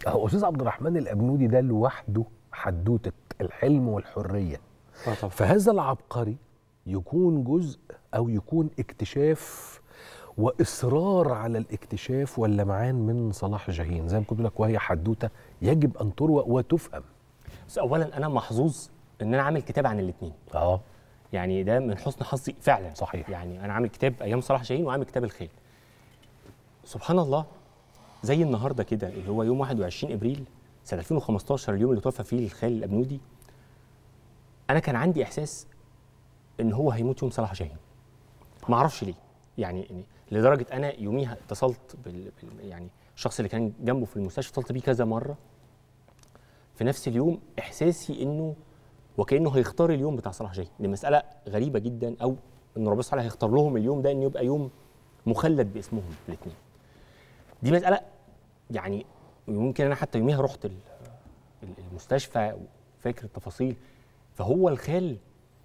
هو استاذ عبد الرحمن الابنودي ده لوحده حدوته الحلم والحريه اه طبعا فهذا العبقري يكون جزء او يكون اكتشاف واصرار على الاكتشاف واللمعان من صلاح جاهين زي ما كنت بقول لك وهي حدوته يجب ان تروى وتفهم بس اولا انا محظوظ ان انا عامل كتاب عن الاثنين اه يعني ده من حسن حظي فعلا صحيح. يعني انا عامل كتاب ايام صلاح جاهين وعامل كتاب الخيل سبحان الله زي النهارده كده اللي هو يوم 21 ابريل سنه 2015 اليوم اللي توفى فيه الخال الابنودي انا كان عندي احساس ان هو هيموت يوم صلاح جاهين ما اعرفش ليه يعني يعني لدرجه انا يوميها اتصلت بال بال- يعني الشخص اللي كان جنبه في المستشفى اتصلت بيه كذا مره في نفس اليوم احساسي انه وكانه هيختار اليوم بتاع صلاح جاي دي مساله غريبه جدا او ان ربنا سبحانه هيختار لهم اليوم ده انه يبقى يوم مخلد باسمهم الاثنين دي مساله يعني ممكن انا حتى يوميها رحت ال- ال- المستشفى وفاكر التفاصيل فهو الخال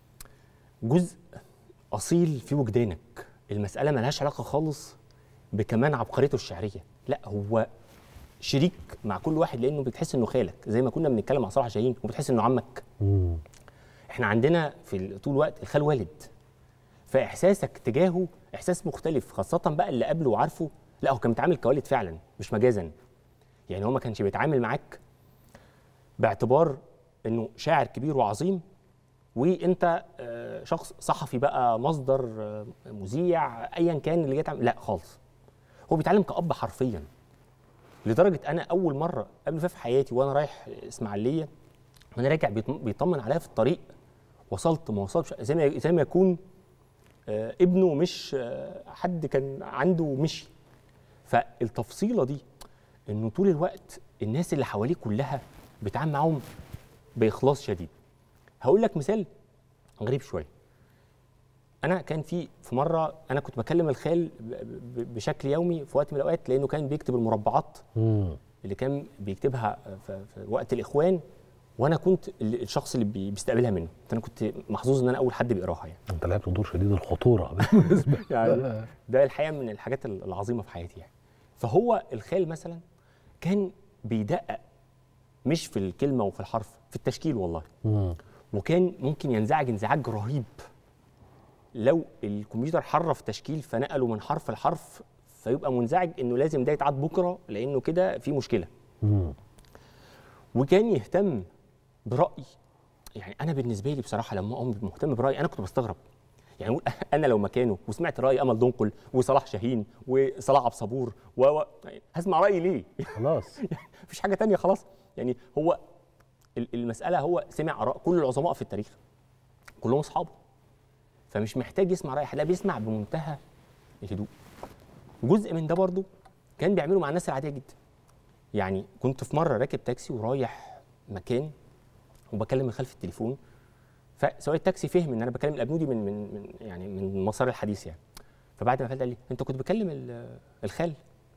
جزء اصيل في وجدانك المساله ملهاش علاقه خالص بكمان عبقريته الشعريه لا هو شريك مع كل واحد لانه بتحس انه خالك زي ما كنا بنتكلم مع صلاح جاهين وبتحس انه عمك مم. احنا عندنا في ال- طول الوقت الخال والد فاحساسك تجاهه احساس مختلف خاصه بقى اللي قبله وعارفه لا هو كان بيتعامل كوالد فعلا مش مجازا يعني هو ما كانش بيتعامل معاك باعتبار انه شاعر كبير وعظيم وانت آه، شخص صحفي بقى مصدر آه، مذيع ايا كان اللي جاي تعمل لا خالص هو بيتعلم كأب حرفيا لدرجه انا اول مره قبل كده في حياتي وانا رايح اسماعيليه وانا راجع بيطم- بيطمن عليا في الطريق وصلت ما وصلتش زي ما زي ما يكون آه، ابنه مش آه، حد كان عنده مشي فالتفصيله دي انه طول الوقت الناس اللي حواليه كلها بيتعامل معاهم باخلاص شديد هقول لك مثال غريب شويه انا كان في في مره انا كنت بكلم الخال ب- ب- بشكل يومي في وقت من الاوقات لانه كان بيكتب المربعات مم. اللي كان بيكتبها في في وقت الاخوان وانا كنت ال- الشخص اللي بي- بيستقبلها منه انا كنت محظوظ ان انا اول حد بيقراها يعني انت لعبت دور شديد الخطوره بالنسبه يعني ده الحقيقه من الحاجات العظيمه في حياتي يعني فهو الخال مثلا كان بيدقق مش في الكلمه وفي الحرف في التشكيل والله مم. وكان ممكن ينزعج انزعاج رهيب لو الكمبيوتر حرف تشكيل فنقله من حرف لحرف فيبقى منزعج انه لازم ده يتعاد بكره لانه كده في مشكله مم. وكان يهتم براي يعني انا بالنسبه لي بصراحه لما اقوم مهتم برايي انا كنت بستغرب يعني أقول انا لو مكانه وسمعت راي امل دنقل وصلاح شاهين وصلاح عبد صبور و و- يعني هسمع رايي ليه؟ خلاص مفيش حاجه تانية خلاص يعني هو ال- المساله هو سمع اراء كل العظماء في التاريخ كلهم اصحابه فمش محتاج يسمع راي حد لا بيسمع بمنتهى الهدوء جزء من ده برضو كان بيعمله مع الناس العاديه جدا يعني كنت في مره راكب تاكسي ورايح مكان وبكلم من خلف التليفون فسواق التاكسي فهم ان انا بكلم الابنودي من من من يعني من مسار الحديث يعني فبعد ما فات قال لي انت كنت بتكلم ال- الخال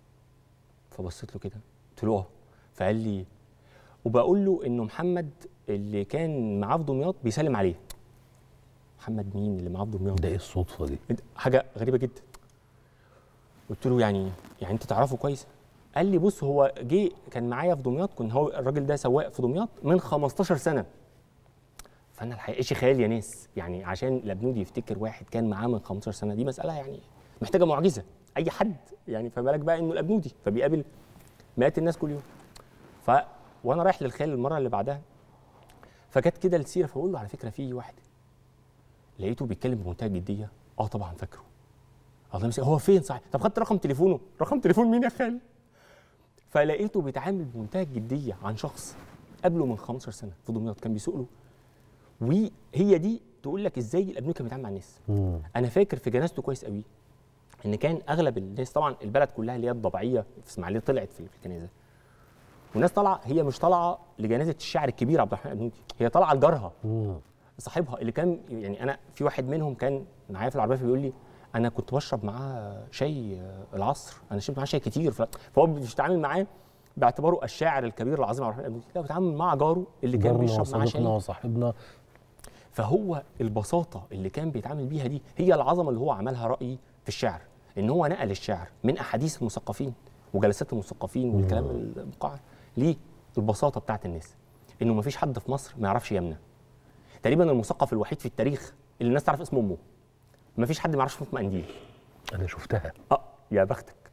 فبصيت له كده قلت له اه فقال لي وبقول له انه محمد اللي كان معاه في دمياط بيسلم عليه محمد مين اللي معاه في دمياط ده ايه الصدفه دي حاجه غريبه جدا قلت له يعني يعني انت تعرفه كويس قال لي بص هو جه كان معايا في دمياط كان هو الراجل ده سواق في دمياط من 15 سنه فانا الحقيقه ايش خيال يا ناس يعني عشان الابنودي يفتكر واحد كان معاه من 15 سنه دي مساله يعني محتاجه معجزه اي حد يعني فما بالك بقى انه الابنودي فبيقابل مئات الناس كل يوم ف وانا رايح للخال المره اللي بعدها فجت كده السيره فبقول له على فكره في واحد لقيته بيتكلم بمنتهى الجديه اه طبعا فاكره الله يمسك هو فين صحيح طب خدت رقم تليفونه رقم تليفون مين يا خال فلقيته بيتعامل بمنتهى الجديه عن شخص قبله من 15 سنه في دمياط كان بيسوق وهي دي تقول لك ازاي الابنودي كان بيتعامل مع الناس مم. انا فاكر في جنازته كويس قوي ان كان اغلب الناس طبعا البلد كلها اللي هي الضبعيه في اسماعيليه طلعت في في الجنازه والناس طالعه هي مش طالعه لجنازه الشاعر الكبير عبد الرحمن الابنودي هي طالعه لجارها مم. صاحبها اللي كان يعني انا في واحد منهم كان معايا في العربيه فبيقول لي انا كنت بشرب معاه شاي آه، العصر انا شربت معاه شاي كتير ف- فهو مش بيتعامل معاه باعتباره الشاعر الكبير العظيم عبد الرحمن الابنودي لا بيتعامل مع جاره اللي كان جارنا بيشرب معاه وصديقنا شاي وصاحبنا فهو البساطه اللي كان بيتعامل بيها دي هي العظمه اللي هو عملها رايي في الشعر ان هو نقل الشعر من احاديث المثقفين وجلسات المثقفين والكلام المقعر ليه البساطه بتاعت الناس انه ما فيش حد في مصر ما يعرفش يمنى تقريبا المثقف الوحيد في التاريخ اللي الناس تعرف اسم امه ما فيش حد ما يعرفش اسم قنديل انا شفتها اه يا بختك